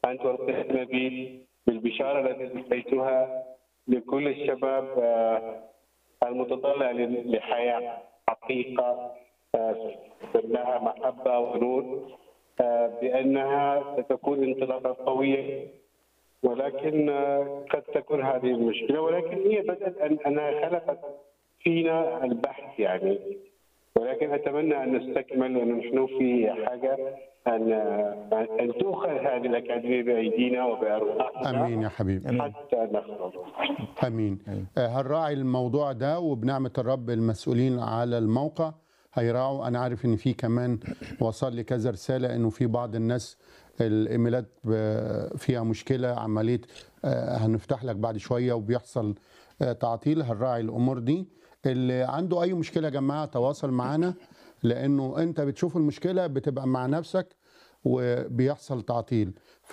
أن تلقينا بي بالبشارة التي ألقيتها لكل الشباب آه، المتطلع ل- لحياة حقيقة آه، لها محبة ونور آه، بأنها ستكون انطلاقة قوية ولكن آه، قد تكون هذه المشكلة ولكن هي بدأت أن أنها خلقت فينا البحث يعني ولكن اتمنى ان نستكمل ونحن في حاجه ان ان تؤخذ هذه الاكاديميه بايدينا وبارواحنا امين يا حبيبي حتى نخرج امين آه، هنراعي الموضوع ده وبنعمه الرب المسؤولين على الموقع هيراعوا انا عارف ان في كمان وصل لي كذا رساله انه في بعض الناس الايميلات ب- فيها مشكله عمليه آه، هنفتح لك بعد شويه وبيحصل آه، تعطيل هنراعي الامور دي اللي عنده اي مشكله يا جماعه تواصل معانا لانه انت بتشوف المشكله بتبقى مع نفسك وبيحصل تعطيل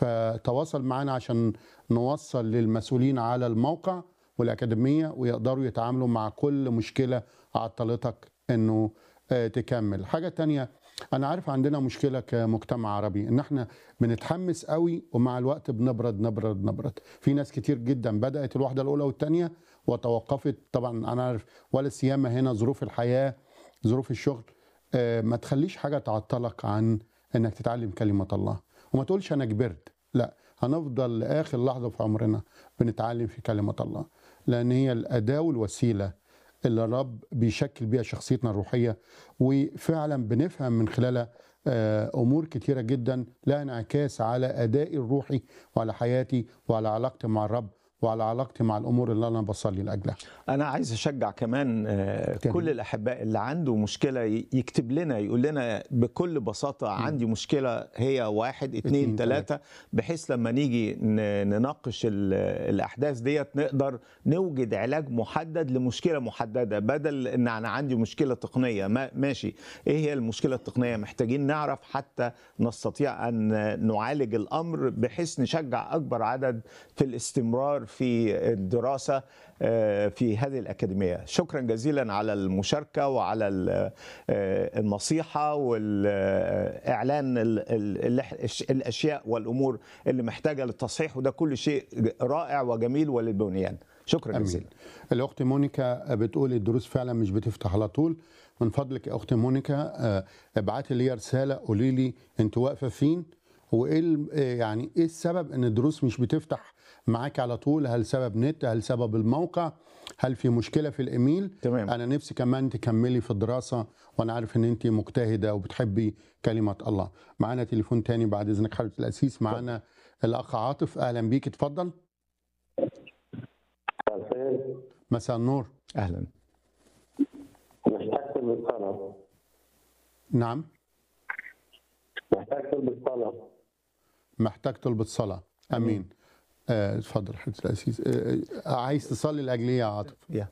فتواصل معنا عشان نوصل للمسؤولين على الموقع والأكاديمية ويقدروا يتعاملوا مع كل مشكلة عطلتك انه آه، تكمل حاجة تانية انا عارف عندنا مشكلة كمجتمع عربي ان احنا بنتحمس قوي ومع الوقت بنبرد نبرد نبرد في ناس كتير جدا بدأت الوحدة الاولى والتانية وتوقفت طبعا انا عارف ولا سيما هنا ظروف الحياة ظروف الشغل آه، ما تخليش حاجة تعطلك عن انك تتعلم كلمة الله وما تقولش انا كبرت لا هنفضل لاخر لحظة في عمرنا بنتعلم في كلمة الله لان هي الاداة والوسيلة اللي الرب بيشكل بيها شخصيتنا الروحية وفعلا بنفهم من خلالها آه، امور كتيرة جدا لها انعكاس على ادائي الروحي وعلى حياتي وعلى علاقتي مع الرب وعلى علاقتي مع الامور اللي انا بصلي لاجلها انا عايز اشجع كمان آه، جميل. كل الاحباء اللي عنده مشكله ي- يكتب لنا يقول لنا بكل بساطه عندي مشكله هي واحد اتنين اتنين، تلاته بحيث لما نيجي ن- نناقش ال- الاحداث ديت نقدر نوجد علاج محدد لمشكله محدده بدل ان انا عندي مشكله تقنيه ما ماشي ايه هي المشكله التقنيه محتاجين نعرف حتى نستطيع ان نعالج الامر بحيث نشجع اكبر عدد في الاستمرار في الدراسه آه، في هذه الاكاديميه شكرا جزيلا على المشاركه وعلى ال- آه، النصيحه والاعلان ال- ال- ال- الاشياء والامور اللي محتاجه للتصحيح وده كل شيء رائع وجميل وللبنيان شكرا امين جزيلا الاخت مونيكا بتقول الدروس فعلا مش بتفتح على طول من فضلك يا اخت مونيكا آه، ابعتي لي رساله قولي لي انت واقفه فين وايه ال- آه، يعني ايه السبب ان الدروس مش بتفتح معاك على طول هل سبب نت هل سبب الموقع هل في مشكله في الايميل تمام. انا نفسي كمان تكملي في الدراسه وانا عارف ان انت مجتهده وبتحبي كلمه الله معانا تليفون تاني بعد اذنك حضره الاسيس معانا الاخ عاطف اهلا بيك اتفضل مساء النور اهلا محتاج بالصلاه نعم محتاج بالصلاه محتاج تلبس صلاة أمين آه، اتفضل حضرة الأسيس آه، آه، عايز تصلي لأجلي يا عاطف يا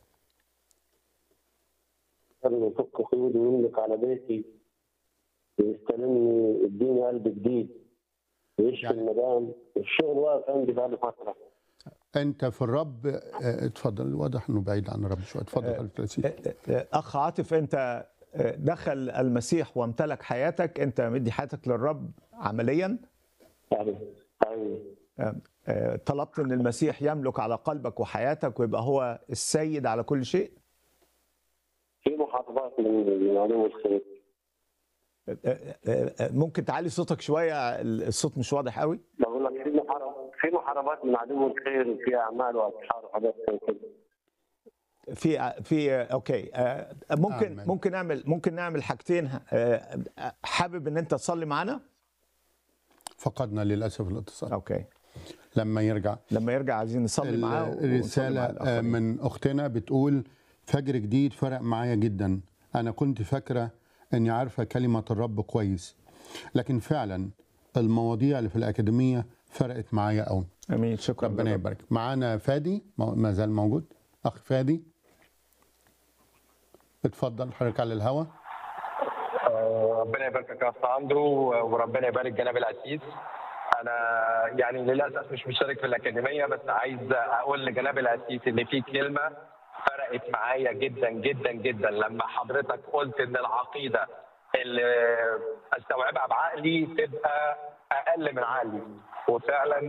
قبل يفك قيودي ويملك على بيتي ويستلمني يديني قلب جديد ويشفي يعني- المدام الشغل واقف عندي بقالي فتره أنت في الرب آه، اتفضل واضح إنه بعيد عن الرب شوية اتفضل حضرة الأسيس اخ عاطف انت دخل المسيح وامتلك حياتك انت مدي حياتك للرب عمليا يعني يعني آه، طلبت ان المسيح يملك على قلبك وحياتك ويبقى هو السيد على كل شيء في محافظات من من عدو الخير آه، آه، آه، ممكن تعلي صوتك شويه الصوت مش واضح قوي بقول لك في محارب في محاربات من عدو الخير وفي اعمال واسحار وحاجات زي كده في في اوكي آه، ممكن آمين. ممكن نعمل ممكن نعمل حاجتين آه، حابب ان انت تصلي معانا فقدنا للأسف الاتصال اوكي لما يرجع لما يرجع عايزين نصلي معاه ونصلي مع الرسالة آه، الآخرين. من أختنا بتقول فجر جديد فرق معايا جدا أنا كنت فاكرة إني عارفة كلمة الرب كويس لكن فعلا المواضيع اللي في الأكاديمية فرقت معايا قوي امين شكرا ربنا للرب. يبارك معانا فادي مو- ما زال موجود اخ فادي اتفضل حضرتك على الهوا آه، ربنا يباركك يا اخ اندرو وربنا يبارك جناب العزيز انا يعني للاسف مش مشترك في الاكاديميه بس عايز اقول لجناب العزيز ان في كلمه فرقت معايا جدا جدا جدا لما حضرتك قلت ان العقيده اللي استوعبها بعقلي تبقى اقل من عقلي وفعلا